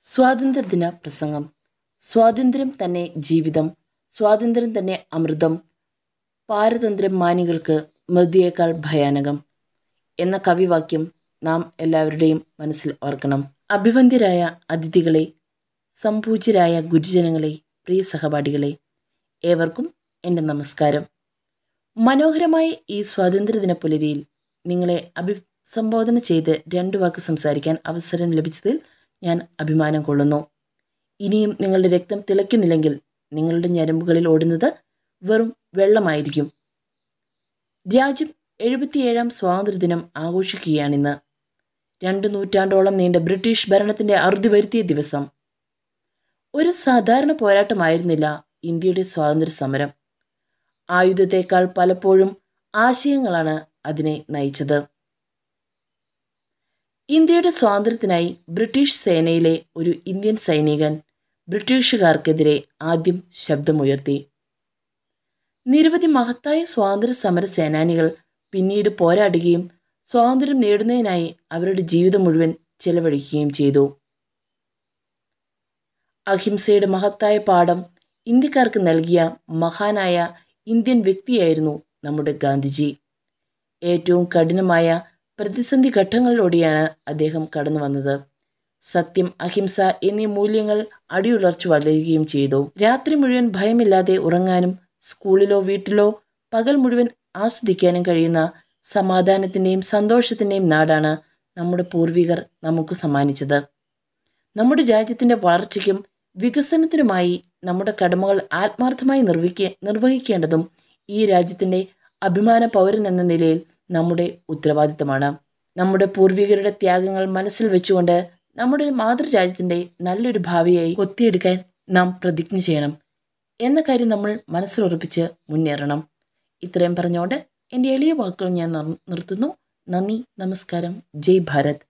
സ്വാതന്ത്ര്യദിന പ്രസംഗം സ്വാതന്ത്ര്യം തന്നെ ജീവിതം സ്വാതന്ത്ര്യം തന്നെ അമൃതം പാരതന്ത്ര്യം മാനികൾക്ക് മൃതിയേക്കാൾ ഭയാനകം എന്ന കവിവാക്യം നാം എല്ലാവരുടെയും മനസ്സിൽ ഓർക്കണം അഭിവന്ദ്യരായ അതിഥികളെ സംപൂജ്യരായ ഗുരുജനങ്ങളെ പ്രിയ സഹപാഠികളെ ഏവർക്കും എൻ്റെ നമസ്കാരം മനോഹരമായ ഈ സ്വാതന്ത്ര്യദിന പുലരിയിൽ നിങ്ങളെ അഭിസംബോധന ചെയ്ത് രണ്ടു വാക്ക് സംസാരിക്കാൻ അവസരം ലഭിച്ചതിൽ ഞാൻ അഭിമാനം കൊള്ളുന്നു ഇനിയും നിങ്ങളുടെ രക്തം തിളയ്ക്കുന്നില്ലെങ്കിൽ നിങ്ങളുടെ ഞരമ്പുകളിൽ ഓടുന്നത് വെറും വെള്ളമായിരിക്കും രാജ്യം എഴുപത്തിയേഴാം സ്വാതന്ത്ര്യദിനം ആഘോഷിക്കുകയാണിന്ന് രണ്ട് നൂറ്റാണ്ടോളം നീണ്ട ബ്രിട്ടീഷ് ഭരണത്തിൻ്റെ അറുതി വരുത്തിയ ദിവസം ഒരു സാധാരണ പോരാട്ടമായിരുന്നില്ല ഇന്ത്യയുടെ സ്വാതന്ത്ര്യ സമരം ആയുധത്തേക്കാൾ പലപ്പോഴും ആശയങ്ങളാണ് അതിനെ നയിച്ചത് ഇന്ത്യയുടെ സ്വാതന്ത്ര്യത്തിനായി ബ്രിട്ടീഷ് സേനയിലെ ഒരു ഇന്ത്യൻ സൈനികൻ ബ്രിട്ടീഷുകാർക്കെതിരെ ആദ്യം ശബ്ദമുയർത്തി നിരവധി മഹത്തായ സ്വാതന്ത്ര്യ സമര സേനാനികൾ പിന്നീട് പോരാടുകയും സ്വാതന്ത്ര്യം നേടുന്നതിനായി അവരുടെ ജീവിതം മുഴുവൻ ചെലവഴിക്കുകയും ചെയ്തു അഹിംസയുടെ മഹത്തായ പാഠം ഇന്ത്യക്കാർക്ക് നൽകിയ മഹാനായ ഇന്ത്യൻ വ്യക്തിയായിരുന്നു നമ്മുടെ ഗാന്ധിജി ഏറ്റവും കഠിനമായ പ്രതിസന്ധി ഘട്ടങ്ങളിലൂടെയാണ് അദ്ദേഹം കടന്നു വന്നത് സത്യം അഹിംസ എന്നീ മൂല്യങ്ങൾ അടിയുലർച്ചു വളരുകയും ചെയ്തു രാത്രി മുഴുവൻ ഭയമില്ലാതെ ഉറങ്ങാനും സ്കൂളിലോ വീട്ടിലോ പകൽ മുഴുവൻ ആസ്വദിക്കാനും കഴിയുന്ന സമാധാനത്തിൻ്റെയും സന്തോഷത്തിൻ്റെയും നാടാണ് നമ്മുടെ പൂർവികർ നമുക്ക് സമ്മാനിച്ചത് നമ്മുടെ രാജ്യത്തിൻ്റെ വളർച്ചയ്ക്കും വികസനത്തിനുമായി നമ്മുടെ കടമകൾ ആത്മാർത്ഥമായി നിർവഹിക്ക നിർവഹിക്കേണ്ടതും ഈ രാജ്യത്തിൻ്റെ അഭിമാന പൗരൻ എന്ന നിലയിൽ നമ്മുടെ ഉത്തരവാദിത്തമാണ് നമ്മുടെ പൂർവികരുടെ ത്യാഗങ്ങൾ മനസ്സിൽ വെച്ചുകൊണ്ട് നമ്മുടെ മാതൃരാജ്യത്തിൻ്റെ നല്ലൊരു ഭാവിയായി കൊത്തിയെടുക്കാൻ നാം പ്രതിജ്ഞ ചെയ്യണം എന്ന കാര്യം നമ്മൾ മനസ്സിലുറപ്പിച്ച് മുന്നേറണം ഇത്രയും പറഞ്ഞുകൊണ്ട് എൻ്റെ എളിയ വാക്കുകൾ ഞാൻ നിർത്തുന്നു നന്ദി നമസ്കാരം ജയ് ഭാരത്